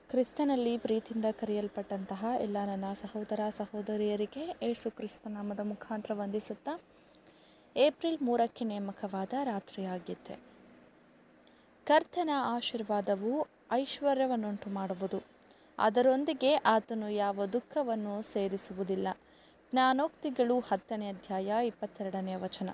ಕ್ರಿಸ್ತನಲ್ಲಿ ಪ್ರೀತಿಯಿಂದ ಕರೆಯಲ್ಪಟ್ಟಂತಹ ಎಲ್ಲ ನನ್ನ ಸಹೋದರ ಸಹೋದರಿಯರಿಗೆ ಏಸು ಕ್ರಿಸ್ತ ನಾಮದ ಮುಖಾಂತರ ವಂದಿಸುತ್ತಾ ಏಪ್ರಿಲ್ ಮೂರಕ್ಕೆ ನೇಮಕವಾದ ರಾತ್ರಿಯಾಗಿದ್ದೆ ಕರ್ತನ ಆಶೀರ್ವಾದವು ಐಶ್ವರ್ಯವನ್ನುಂಟು ಮಾಡುವುದು ಅದರೊಂದಿಗೆ ಆತನು ಯಾವ ದುಃಖವನ್ನು ಸೇರಿಸುವುದಿಲ್ಲ ಜ್ಞಾನೋಕ್ತಿಗಳು ಹತ್ತನೇ ಅಧ್ಯಾಯ ಇಪ್ಪತ್ತೆರಡನೇ ವಚನ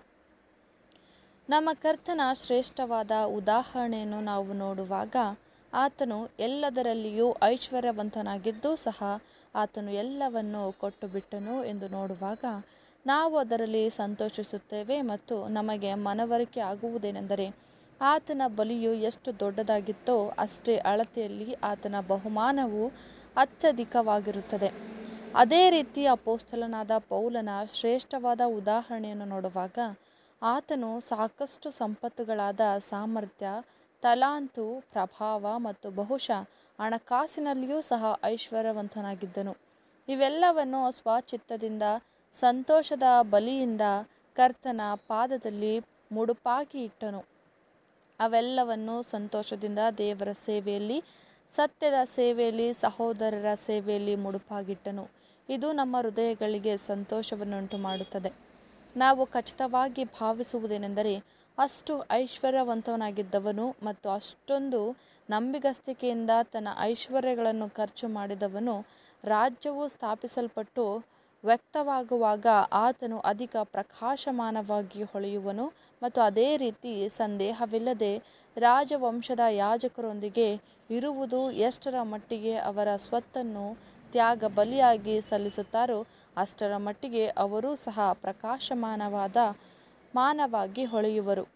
ನಮ್ಮ ಕರ್ತನ ಶ್ರೇಷ್ಠವಾದ ಉದಾಹರಣೆಯನ್ನು ನಾವು ನೋಡುವಾಗ ಆತನು ಎಲ್ಲದರಲ್ಲಿಯೂ ಐಶ್ವರ್ಯವಂತನಾಗಿದ್ದೂ ಸಹ ಆತನು ಎಲ್ಲವನ್ನು ಕೊಟ್ಟು ಬಿಟ್ಟನು ಎಂದು ನೋಡುವಾಗ ನಾವು ಅದರಲ್ಲಿ ಸಂತೋಷಿಸುತ್ತೇವೆ ಮತ್ತು ನಮಗೆ ಮನವರಿಕೆ ಆಗುವುದೇನೆಂದರೆ ಆತನ ಬಲಿಯು ಎಷ್ಟು ದೊಡ್ಡದಾಗಿತ್ತೋ ಅಷ್ಟೇ ಅಳತೆಯಲ್ಲಿ ಆತನ ಬಹುಮಾನವು ಅತ್ಯಧಿಕವಾಗಿರುತ್ತದೆ ಅದೇ ರೀತಿ ಅಪೋಸ್ತಲನಾದ ಪೌಲನ ಶ್ರೇಷ್ಠವಾದ ಉದಾಹರಣೆಯನ್ನು ನೋಡುವಾಗ ಆತನು ಸಾಕಷ್ಟು ಸಂಪತ್ತುಗಳಾದ ಸಾಮರ್ಥ್ಯ ತಲಾಂತು ಪ್ರಭಾವ ಮತ್ತು ಬಹುಶಃ ಹಣಕಾಸಿನಲ್ಲಿಯೂ ಸಹ ಐಶ್ವರ್ಯವಂತನಾಗಿದ್ದನು ಇವೆಲ್ಲವನ್ನು ಸ್ವಚಿತ್ತದಿಂದ ಸಂತೋಷದ ಬಲಿಯಿಂದ ಕರ್ತನ ಪಾದದಲ್ಲಿ ಮುಡುಪಾಗಿ ಇಟ್ಟನು ಅವೆಲ್ಲವನ್ನು ಸಂತೋಷದಿಂದ ದೇವರ ಸೇವೆಯಲ್ಲಿ ಸತ್ಯದ ಸೇವೆಯಲ್ಲಿ ಸಹೋದರರ ಸೇವೆಯಲ್ಲಿ ಮುಡುಪಾಗಿಟ್ಟನು ಇದು ನಮ್ಮ ಹೃದಯಗಳಿಗೆ ಸಂತೋಷವನ್ನುಂಟು ಮಾಡುತ್ತದೆ ನಾವು ಖಚಿತವಾಗಿ ಭಾವಿಸುವುದೇನೆಂದರೆ ಅಷ್ಟು ಐಶ್ವರ್ಯವಂತವನಾಗಿದ್ದವನು ಮತ್ತು ಅಷ್ಟೊಂದು ನಂಬಿಗಸ್ತಿಕೆಯಿಂದ ತನ್ನ ಐಶ್ವರ್ಯಗಳನ್ನು ಖರ್ಚು ಮಾಡಿದವನು ರಾಜ್ಯವು ಸ್ಥಾಪಿಸಲ್ಪಟ್ಟು ವ್ಯಕ್ತವಾಗುವಾಗ ಆತನು ಅಧಿಕ ಪ್ರಕಾಶಮಾನವಾಗಿ ಹೊಳೆಯುವನು ಮತ್ತು ಅದೇ ರೀತಿ ಸಂದೇಹವಿಲ್ಲದೆ ರಾಜವಂಶದ ಯಾಜಕರೊಂದಿಗೆ ಇರುವುದು ಎಷ್ಟರ ಮಟ್ಟಿಗೆ ಅವರ ಸ್ವತ್ತನ್ನು ತ್ಯಾಗ ಬಲಿಯಾಗಿ ಸಲ್ಲಿಸುತ್ತಾರೋ ಅಷ್ಟರ ಮಟ್ಟಿಗೆ ಅವರೂ ಸಹ ಪ್ರಕಾಶಮಾನವಾದ ಮಾನವಾಗಿ ಹೊಳೆಯುವರು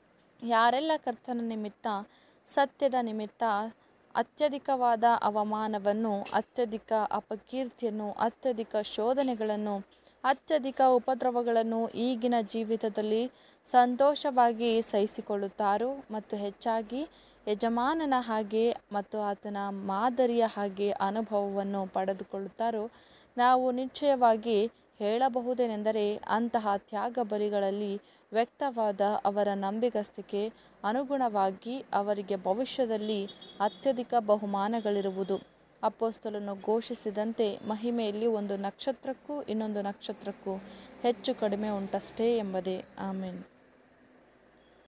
ಯಾರೆಲ್ಲ ಕರ್ತನ ನಿಮಿತ್ತ ಸತ್ಯದ ನಿಮಿತ್ತ ಅತ್ಯಧಿಕವಾದ ಅವಮಾನವನ್ನು ಅತ್ಯಧಿಕ ಅಪಕೀರ್ತಿಯನ್ನು ಅತ್ಯಧಿಕ ಶೋಧನೆಗಳನ್ನು ಅತ್ಯಧಿಕ ಉಪದ್ರವಗಳನ್ನು ಈಗಿನ ಜೀವಿತದಲ್ಲಿ ಸಂತೋಷವಾಗಿ ಸಹಿಸಿಕೊಳ್ಳುತ್ತಾರೋ ಮತ್ತು ಹೆಚ್ಚಾಗಿ ಯಜಮಾನನ ಹಾಗೆ ಮತ್ತು ಆತನ ಮಾದರಿಯ ಹಾಗೆ ಅನುಭವವನ್ನು ಪಡೆದುಕೊಳ್ಳುತ್ತಾರೋ ನಾವು ನಿಶ್ಚಯವಾಗಿ ಹೇಳಬಹುದೇನೆಂದರೆ ಅಂತಹ ತ್ಯಾಗ ಬಲಿಗಳಲ್ಲಿ ವ್ಯಕ್ತವಾದ ಅವರ ನಂಬಿಗಸ್ತಿಕೆ ಅನುಗುಣವಾಗಿ ಅವರಿಗೆ ಭವಿಷ್ಯದಲ್ಲಿ ಅತ್ಯಧಿಕ ಬಹುಮಾನಗಳಿರುವುದು ಅಪೋಸ್ತಲನು ಘೋಷಿಸಿದಂತೆ ಮಹಿಮೆಯಲ್ಲಿ ಒಂದು ನಕ್ಷತ್ರಕ್ಕೂ ಇನ್ನೊಂದು ನಕ್ಷತ್ರಕ್ಕೂ ಹೆಚ್ಚು ಕಡಿಮೆ ಉಂಟಷ್ಟೇ ಎಂಬುದೇ ಆಮೇನ್